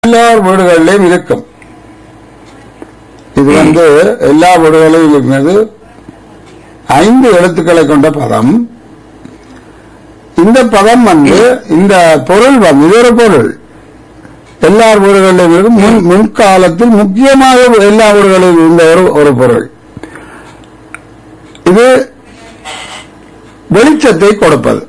எல்லார் வீடுகளிலும் இருக்கும் இது வந்து எல்லா வீடுகளிலும் இருக்கிறது ஐந்து எழுத்துக்களை கொண்ட பதம் இந்த பதம் வந்து இந்த பொருள் வந்து இது ஒரு பொருள் எல்லார் வீடுகளிலும் இருக்கும் முன் முன்காலத்தில் முக்கியமாக எல்லா வீடுகளிலும் இருந்த ஒரு ஒரு பொருள் இது வெளிச்சத்தை கொடுப்பது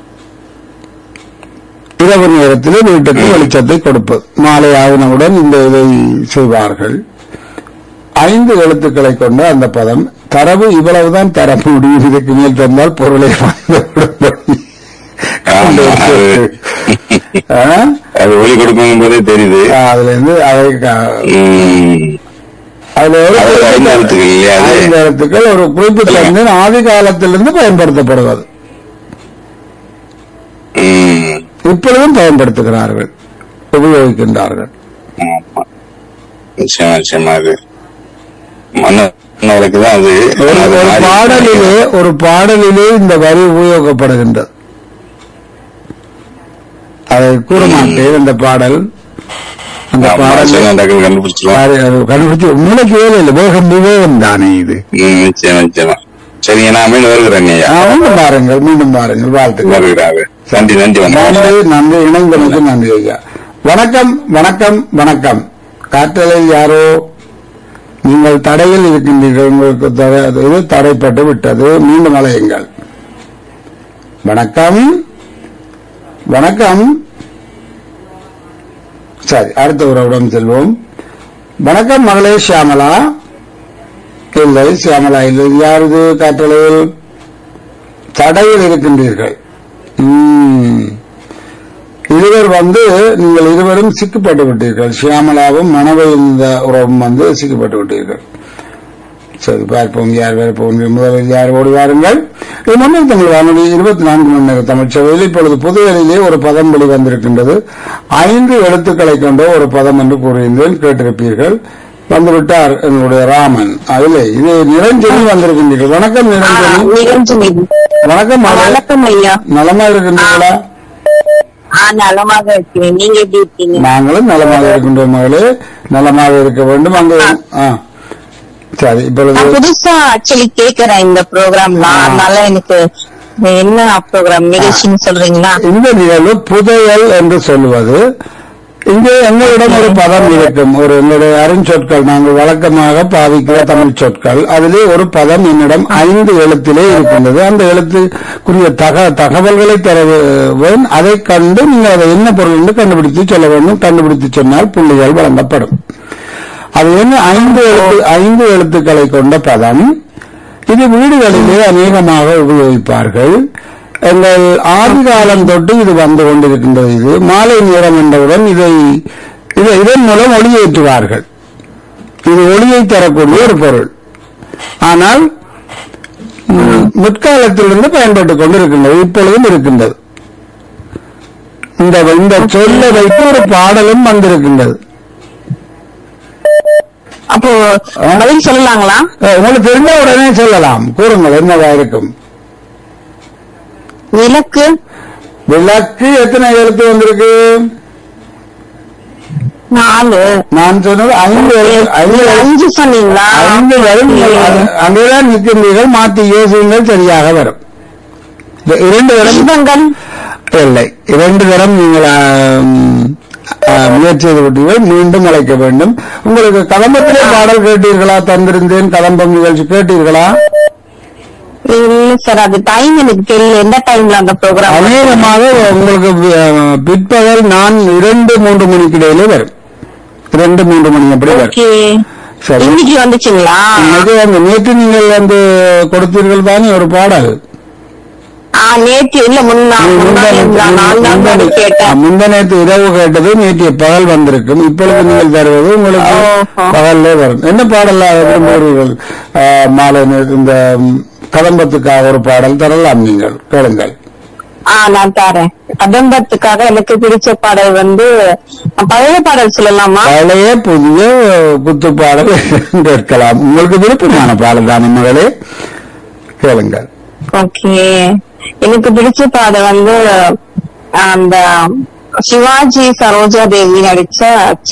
இரவு நேரத்தில் வீட்டுக்கு வெளிச்சத்தை கொடுப்பது மாலை ஆகினவுடன் இந்த இதை செய்வார்கள் ஐந்து எழுத்துக்களை கொண்ட அந்த பதம் தரவு இவ்வளவுதான் தர முடியும் இதுக்கு மேல் தந்தால் பொருளை வாங்கிவிடும் ஆமா, அது- அது ஒளி கொடுக்கும் போதே தெரியுது அதுல இருந்து அதை க- ம். அதுல ஒரு அது குறிப்பிட்ட- ஐந்து எழுத்துக்கள் இல்லையா அது? ஐந்து எழுத்துக்கள் ஒரு குறிப்பிட்ட எண்ணின் ஆதி காலத்திலிருந்து பயன்படுத்தப்படுவது ம். இப்பொழுதும் பயன்படுத்துகிறார்கள் உபயோகிக்கின்றார்கள் ஆமா. நிச்சயமா நிச்சயமா அது மன்னவளுக்கு தான் அது ஒரு அது ஒரு மாறி- பாடலிலே ஒரு பாடலிலே இந்த வரி உபயோகப்படுகின்றது அதை கூற மாட்டேன் இந்த பாடல் அந்த ஆமா, பாடல் சொன்னா டக்குனு கண்டுபிடிச்சிருவோம் கண்டுபிடிச்சு உங்களுக்கு வேலை இல்லை வேகம் விவேகம் தானே இது ம், நிச்சயமா நிச்சயமா சரிங்க நான் மீன் வருகிறேன் ஐயா ஆ, மீண்டும் பாருங்கள் மீண்டும் பாருங்கள் வாழ்த்துக்கள் வருகிறாரு நன்றி நன்றி வணக்கம் நன்றி நன்றி இணைந்தமைக்கு நன்றி ஐயா வணக்கம் வணக்கம் வணக்கம் காற்றலில் யாரோ நீங்கள் தடையில் இருக்கின்றீர்கள் உங்களுக்கு தடை- இது தடைப்பட்டு விட்டது மீண்டும் அலையுங்கள் வணக்கம் வணக்கம் சரி அடுத்த உறவிடம் செல்வோம் வணக்கம் மகளே சியாமலா இல்லை சியாமலா இல்லை யாரது காற்றலையில் தடையில் இருக்கின்றீர்கள் ம். இருவர் வந்து நீங்கள் இருவரும் சிக்கப்பட்டு விட்டீர்கள் சியாமலாவும் மனவை இந்த உறவும் வந்து சிக்கப்பட்டு விட்டீர்கள் சரி பார்ப்போம் யார் வேறு போகின்ற முதலில் யார் ஓடி வாருங்கள் இது மன்னர் தமிழ் வானொலி இருபத்தி நான்கு மணி நேர தமிழ்ச்சபையில் இப்பொழுது புதுவெளியிலே ஒரு பதம் வெளிவந்திருக்கின்றது ஐந்து எழுத்துக்களை கொண்ட ஒரு பதம் என்று கூறுகின்றேன் கேட்டிருப்பீர்கள் வந்துவிட்டார் என்னுடைய ராமன் அதிலே இது நிரஞ்சனி வந்திருக்கின்றீர்கள் வணக்கம் நிரஞ்சனி நிரஞ்சனி வணக்கம் மகளே. வணக்கம் ஐயா நலமா இருக்கின்றீர்களா ஆ நலமாக இருக்கிறேன் நீங்க எப்படி இருக்கீங்க நாங்களும் நலமாக இருக்கின்றோம் மகளே நலமாக இருக்க வேண்டும் அங்கு ஆ. சரி இப்பொழுது நான் புதுசா ஆக்சுவலி கேக்குறேன் இந்த ப்ரோக்ராம்லாம் ஆ. அதனால எனக்கு என்ன ப்ரோக்ராம் நிகழ்ச்சின்னு சொல்றீங்களா இந்த நிகழ்வு புதையல் என்று சொல்லுவது இங்கே எங்களிடம் ஒரு பதம் இருக்கும் ஒரு எங்களுடைய அருஞ்சொற்கள் நாங்கள் வழக்கமாக பாவிக்கிற தமிழ் சொற்கள் அதிலே ஒரு பதம் என்னிடம் ஐந்து எழுத்திலே இருக்கின்றது அந்த எழுத்துக்குரிய தக தகவல்களை தர வேண்டும் அதை கண்டு நீங்கள் அதை என்ன பொருள் என்று கண்டுபிடித்து சொல்ல வேண்டும் கண்டுபிடித்து சொன்னால் புள்ளிகள் வழங்கப்படும் அது என்ன ஐந்து எழுத்து ஐந்து எழுத்துக்களை கொண்ட பதம் இது வீடுகளிலே அநேகமாக உபயோகிப்பார்கள் எங்கள் ஆதி காலம் தொட்டு இது வந்து கொண்டிருக்கின்றது இது மாலை நேரம் என்றவுடன் இதை இதை இதன் மூலம் ஒளியேற்றுவார்கள் இது ஒளியை தரக்கூடிய ஒரு பொருள் ஆனால் ம், முற்காலத்திலிருந்து பயன்பட்டுக் கொண்டிருக்கின்றது இப்பொழுதும் இருக்கின்றது இந்த இந்த சொல்லை வைத்து ஒரு பாடலும் வந்திருக்கின்றது அப்போ பதில் சொல்லலாங்களா அஹ், உங்களுக்கு தெரிந்த உடனே சொல்லலாம் கூறுங்கள் என்னவா இருக்கும் விளக்கு விளக்கு எத்தனை எழுத்து வந்திருக்கு நாலு நான் சொன்னது ஐந்து எழுத்து ஐந்து எழுத்து. அஞ்சு சொன்னீங்களா ஐந்து வரும் நீங்கள் அது- அங்கேதான் நிற்கின்றீர்கள் மாற்றி யோசியுங்கள் சரியாக வரும் இந்த இரண்டு தரம் தீபங்கள் இல்லை இரண்டு தரம் நீங்கள் ஆம், ஆ, முயற்சி செய்து விட்டீர்கள் மீண்டும் அழைக்க வேண்டும் உங்களுக்கு கதம்பத்திலே பாடல் கேட்டீர்களா தந்திருந்தேன் கதம்பம் நிகழ்ச்சி கேட்டீர்களா இல்ல சார் அது டைம் எனக்கு தெரியல எந்த டைம்ல அந்த ப்ரோக்ராம் அநேகமாக உங்களுக்கு அஹ், பிற்பகல் நான் இரண்டு மூன்று மணிக்கு இடையிலே வரும் இரண்டு மூன்று மணி அப்படி வரும் ஓகே சரி இன்னைக்கு வந்துச்சுங்களா இன்னைக்கு அந்த நேற்று நீங்கள் வந்து கொடுத்தீர்கள் தானே ஒரு பாடல் ஆ நேற்று இல்ல முன்னா முன்னாடி இருந்தா நான் தான் முன்னாடி கேட்டேன் முந்தனேத்து இரவு கேட்டது நேற்று பகல் வந்திருக்கும் இப்பொழுது நீங்கள் தருவது உங்களுக்கு ஓஹோ. பகல்ல வரும் என்ன பாடல் விரும்புகிறீர்கள் அஹ், மாலை நேரத்து இந்த ம், கதம்பத்துக்காக ஒரு பாடல் தரலாம் நீங்கள் கேளுங்கள் ஆ நான் தரேன் கதம்பத்துக்காக எனக்கு பிடிச்ச பாடல் வந்து பழைய பாடல் சொல்லலாமா பழைய புதிய குத்து பாடல் கேட்கலாம் உங்களுக்கு விருப்பமான பாடல் தானே மகளே கேளுங்கள் ஓகே எனக்கு பிடிச்ச பாடல் வந்து அந்த சிவாஜி சரோஜா தேவி நடிச்ச